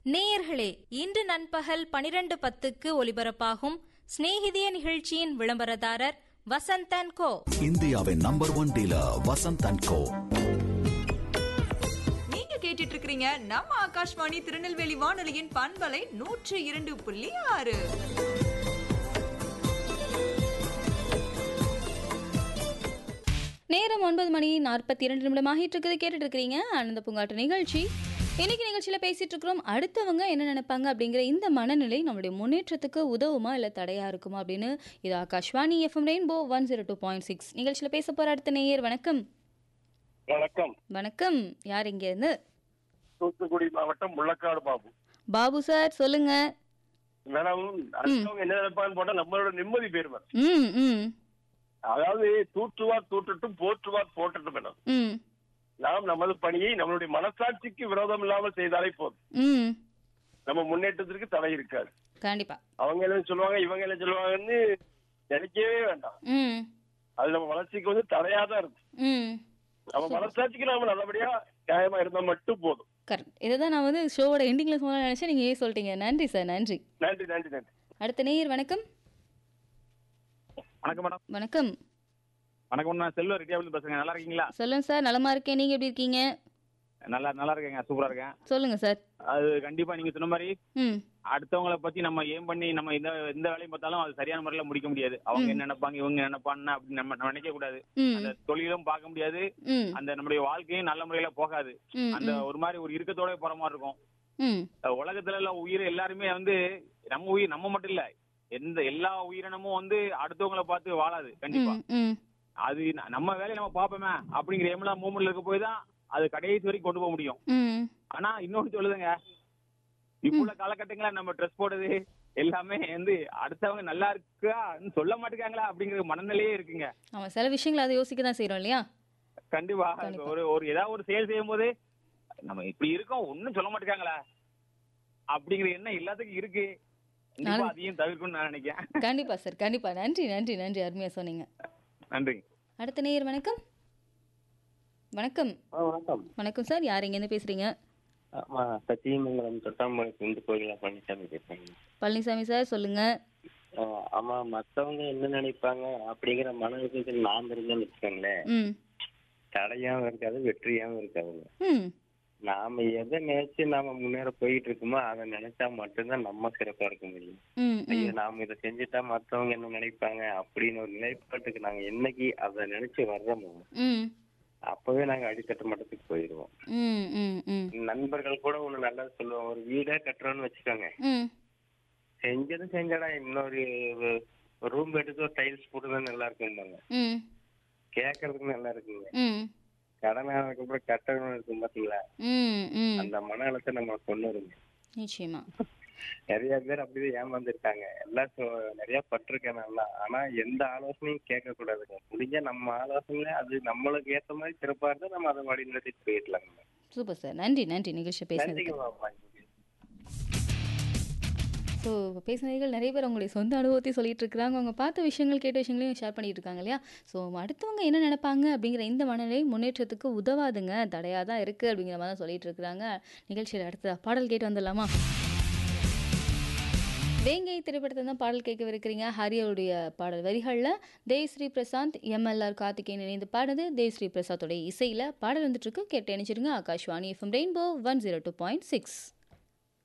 நேயர்களே இன்று நண்பகல் பனிரெண்டு பத்துக்கு ஒலிபரப்பாகும் சிநேகிதிய நிகழ்ச்சியின் விளம்பரதாரர் வசந்தன் கோ இந்தியாவின் number one dealer Vasanth and co நீங்க கேட்டுட்டு இருக்கிறீங்க நம்ம ஆகாஷ்வாணி திருநெல்வேலி வானொலியின் பண்பலை நூற்று இரண்டு புள்ளி ஆறு நேரம் ஒன்பது மணி நாற்பத்தி இரண்டு நிமிடம் ஆகிட்டு இருக்குது கேட்டுட்டு இருக்கிறீங்க ஆனந்த பூங்காட்டு நிகழ்ச்சி இன்னைக்கு நிகழ்ச்சியில் பேசிட்டு இருக்கிறோம் அடுத்தவங்க என்ன நினைப்பாங்க அப்படிங்கிற இந்த மனநிலை நம்மளுடைய முன்னேற்றத்துக்கு உதவுமா இல்லை தடையா இருக்குமா அப்படின்னு இது Akashvani FM rainbow one zero two point six நிகழ்ச்சியில் பேச போற அடுத்த நேயர் வணக்கம் வணக்கம் வணக்கம் யார் இங்க இருந்து தூத்துக்குடி மாவட்டம் முள்ளக்காடு பாபு பாபு சார் சொல்லுங்க மேடம் அடுத்தவங்க என்ன நினைப்பான்னு போட்டா நம்மளோட நிம்மதி போயிருவார் ம் ம் அதாவது தூற்றுவார் தூற்றட்டும் போற்றுவார் போற்றட்டும் மேடம் ம் நாம் நமது பணியை நம்மளுடைய மனசாட்சிக்கு விரோதம் இல்லாமல் செய்தாலே போதும் ம் நம்ம முன்னேற்றத்திற்கு தடை இருக்காது கண்டிப்பா அவங்க என்ன சொல்லுவாங்க இவங்க என்ன சொல்லுவாங்கன்னு நினைக்கவே வேண்டாம் ம் அது நம்ம வளர்ச்சிக்கு வந்து தடையா தான் இருக்கு ம் நம்ம மனசாட்சிக்கு நாம நல்லபடியா நியாயமா இருந்தா மட்டும் போதும் கரெக்ட் இதை தான் நான் வந்து ஷோவோட எண்டிங்கில் சொல்ல நினச்சேன் நீங்கள் ஏன் சொல்லிட்டீங்க நன்றி சார் நன்றி நன்றி நன்றி நன்றி அடுத்த நேயர் வணக்கம் வணக்கம் மேடம் வணக்கம் வணக்கம் நான் செல்வ ரெட்டியாவில் பேசுறேன் நல்லா இருக்கீங்களா சொல்லுங்க சார் நலமா இருக்கேன் நீங்க எப்படி இருக்கீங்க நல்லா நல்லா இருக்கேங்க சூப்பரா இருக்கேன் சொல்லுங்க சார் அது கண்டிப்பா நீங்க சொன்ன மாதிரி ம் அடுத்தவங்கள பத்தி நம்ம ஏம் பண்ணி நம்ம எந்த எந்த வேலையும் பார்த்தாலும் அது சரியான முறையில முடிக்க முடியாது அவங்க என்ன நினைப்பாங்க இவங்க என்ன நினைப்பாங்க அப்படின்னு நம்ம நம்ம நினைக்க கூடாது ம் அந்த தொழிலும் பார்க்க முடியாது ம் அந்த நம்முடைய வாழ்க்கையும் நல்ல முறையில போகாது ம் அந்த ஒரு மாதிரி ஒரு இறுக்கத்தோட போற மாதிரி இருக்கும் ம் அஹ் உலகத்துல உள்ள உயிர் எல்லாருமே வந்து நம்ம உயிர் நம்ம மட்டும் இல்ல எந்த எல்லா உயிரினமும் வந்து அடுத்தவங்கள பார்த்து வாழாது கண்டிப்பா ம் ம் அது ந- நம்ம வேலையை நம்ம பார்ப்போமே அப்படிங்கிற எம்லா மூமெண்ட்ல இருக்க போய் தான் அது கடைசி வரைக்கும் கொண்டு போக முடியும் ம் ஆனா இன்னொன்னு சொல்லுதுங்க இப்ப உள்ள காலகட்டங்கள நம்ம ட்ரெஸ் போடுறது எல்லாமே வந்து அடுத்தவங்க நல்லா இருக்கான்னு சொல்ல மாட்டேங்காங்களா அப்படிங்கிற மனநிலையே இருக்குங்க ஆமாம் சில விஷயங்களை அதை யோசிக்க தான் செய்கிறோம் இல்லையா கண்டிப்பா கண்டிப்பா. ஒரு ஒரு ஏதாவது ஒரு செயல் செய்யும் போது நம்ம இப்படி இருக்கோம் ஒண்ணும் சொல்ல மாட்டேங்காங்களா அப்படிங்கிற எண்ணம் எல்லாத்துக்கும் இருக்கு கண்டிப்பா நானு- அதையும் தவிர்க்கணும்னு நான் நினைக்கிறேன் கண்டிப்பா சார் கண்டிப்பா நன்றி நன்றி நன்றி அருமையாக சொன்னீங்க நன்றி அடுத்த நேயர் வணக்கம் வணக்கம் வணக்கம் வணக்கம் சார் யார் இங்கேருந்து பேசுறீங்க ஆமா சத்தியமங்கலம் தொட்டாம்பலம் இந்து கோயிலா பழனிசாமி பேசுறேன் பழனிசாமி சார் சொல்லுங்க ஆஹ் ஆமா மத்தவங்க என்ன நினைப்பாங்க அப்படிங்கிற மன அழுத்தத்தில் நாம் இருந்தோம்னு வச்சுக்கோங்களேன் ம் தடையாவும் இருக்காது வெற்றியாவும் இருக்காதுங்க ம் நாம எதை நினைச்சு நாம முன்னேற போயிட்டு இருக்கோமோ அதை நினைச்சா மட்டும்தான் நம்ம சிறப்பா இருக்க முடியும் ம் ஐயோ ம் நாம இதை செஞ்சுட்டா மத்தவங்க என்ன நினைப்பாங்க அப்படின்னு ஒரு நிலைப்பாட்டுக்கு நாங்க என்னைக்கு அதை நினைச்சு வர்றோமோ ம் அப்பவே நாங்க அடித்தட்ட மட்டத்துக்கு போயிடுவோம் ம் ம் ம் நண்பர்கள் கூட ஒண்ணு நல்லது சொல்லுவோம் ஒரு வீடே கட்டுறோம்னு வச்சுக்கோங்க ம் செஞ்சது செஞ்சடா இன்னொரு ரூம் எடுத்து ஒரு டைல்ஸ் போட்டுதான் நல்லா இருக்கும்பாங்க ம் கேட்கறதுக்கு நல்லா இருக்குங்க ம் கடன் ஆனதுக்கு அப்புறம் கட்டணம் இருக்கும் பாத்தீங்களா ம் ம் அந்த மன அழுத்தம் நம்ம கொண்டு வருங்க நிச்சயமா நிறைய பேர் அப்படிதான் ஏமாந்துருக்காங்க எல்லாம் சொ- நிறைய பட்டிருக்கேன் நல்லா ஆனா எந்த ஆலோசனையும் கேட்க கூடாதுங்க முடிஞ்சா நம்ம ஆலோசனை அது நம்மளுக்கு ஏத்த மாதிரி சிறப்பா இருந்தா நம்ம அதை வழி நடத்திட்டு போயிடலாங்க சூப்பர் சார் நன்றி நன்றி நிகழ்ச்சி பேசுனதுக்கு நன்றிங்க பாப்பா ஸோ பேசினவர்கள் நிறைய பேர் அவங்களுடைய சொந்த அனுபவத்தையும் சொல்லிட்டு இருக்காங்க அவங்க பார்த்த விஷயங்கள் கேட்ட விஷயங்களையும் ஷேர் பண்ணிட்டு இருக்காங்க இல்லையா ஸோ அடுத்தவங்க என்ன நினைப்பாங்க அப்படிங்கிற இந்த மனநிலை முன்னேற்றத்துக்கு உதவாதுங்க தடையாக தான் இருக்குது அப்படிங்கிற மாதிரி தான் சொல்லிட்டு இருக்கிறாங்க நிகழ்ச்சியில் அடுத்த பாடல் கேட்டு வந்துடலாமா வேங்கை திரைப்படத்தை தான் பாடல் கேட்கவிருக்கிறீங்க ஹரியோடைய பாடல் வரிகளில் தேவ்ஸ்ரீ பிரசாந்த் எம்எல்ஆர் கார்த்திகேயன் இணைந்து பாடுது தேவ்ஸ்ரீ பிரசாத்தோடைய இசையில் பாடல் வந்துட்டு இருக்கு கேட்டு இணைச்சிருங்க Akashvani FM rainbow one zero two point six